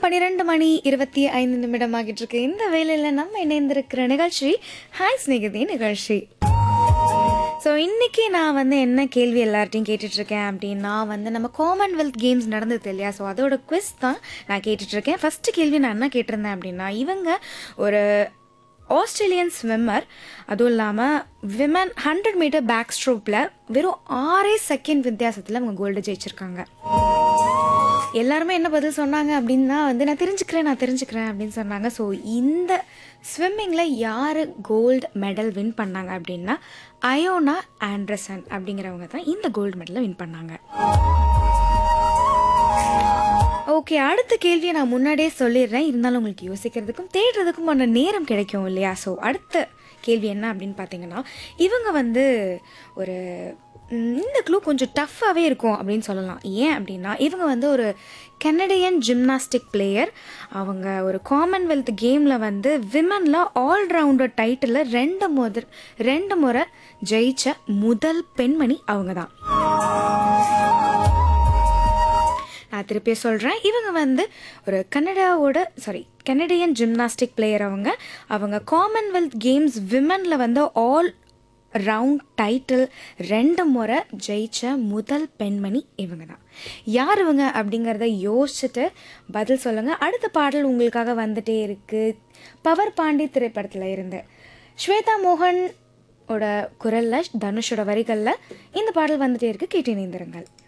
பன்னிரெண்டு மணி இருபத்தி ஐந்து நிமிடம் ஆகிட்டு இருக்கு இந்த வேலையில நம்ம இணைந்திருக்கிற நிகழ்ச்சி ஹாய் ஸ்நேகிதி நிகழ்ச்சி ஸோ இன்னைக்கு நான் வந்து என்ன கேள்வி எல்லார்ட்டையும் கேட்டுட்டு இருக்கேன் அப்படின்னா வந்து நம்ம காமன்வெல்த் கேம்ஸ் நடந்தது இல்லையா ஸோ அதோட குவிஸ் தான் நான் கேட்டுட்டு இருக்கேன் ஃபர்ஸ்ட் கேள்வி நான் என்ன கேட்டிருந்தேன் அப்படின்னா இவங்க ஒரு ஆஸ்திரேலியன் ஸ்விம்மர் அதுவும் இல்லாமல் விமன் ஹண்ட்ரட் மீட்டர் பேக் ஸ்ட்ரோப்பில் வெறும் ஆறே செகண்ட் வித்தியாசத்தில் அவங்க கோல்டு ஜெயிச்சிருக்காங்க எல்லாருமே என்ன பதில் சொன்னாங்க அப்படின்னா வந்து நான் தெரிஞ்சுக்கிறேன் நான் தெரிஞ்சுக்கிறேன் அப்படின்னு சொன்னாங்க ஸோ இந்த ஸ்விம்மிங்கில் யார் கோல்டு மெடல் வின் பண்ணாங்க அப்படின்னா அயோனா ஆண்ட்ரசன் அப்படிங்கிறவங்க தான் இந்த கோல்டு மெடலை வின் பண்ணாங்க ஓகே அடுத்த கேள்வியை நான் முன்னாடியே சொல்லிடுறேன் இருந்தாலும் உங்களுக்கு யோசிக்கிறதுக்கும் தேடுறதுக்கும் ஒன்று நேரம் கிடைக்கும் இல்லையா ஸோ அடுத்த கேள்வி என்ன அப்படின்னு பார்த்தீங்கன்னா இவங்க வந்து ஒரு ம், இந்த க்ளூ கொஞ்சம் டஃப்பாகவே இருக்கும் அப்படின்னு சொல்லலாம் ஏன் அப்படின்னா இவங்க வந்து ஒரு கெனடியன் ஜிம்னாஸ்டிக் பிளேயர் அவங்க ஒரு காமன்வெல்த் கேமில் வந்து விமனில் ஆல்ரவுண்டர் டைட்டிலில் ரெண்டு முத ரெண்டு முறை ஜெயிச்ச முதல் பெண்மணி அவங்க தான் நான் திருப்பி சொல்கிறேன் இவங்க வந்து ஒரு கனடாவோட சாரி கனடியன் ஜிம்னாஸ்டிக் பிளேயர் அவங்க அவங்க காமன்வெல்த் கேம்ஸ் விமனில் வந்து ஆல் ரவுண்ட் டைட்டில் ரெண்டு முறை ஜெயிச்ச முதல் பெண்மணி இவங்க தான் யார் இவங்க அப்படிங்கிறத யோசிச்சுட்டு பதில் சொல்லுங்கள் அடுத்த பாடல் உங்களுக்காக வந்துட்டே இருக்குது பவர் பாண்டி திரைப்படத்தில் இருந்து ஸ்வேதா மோகன் ஓட குரலில் தனுஷோட வரிகளில் இந்த பாடல் வந்துட்டே இருக்கு கேட்டு இணைந்திருங்கள்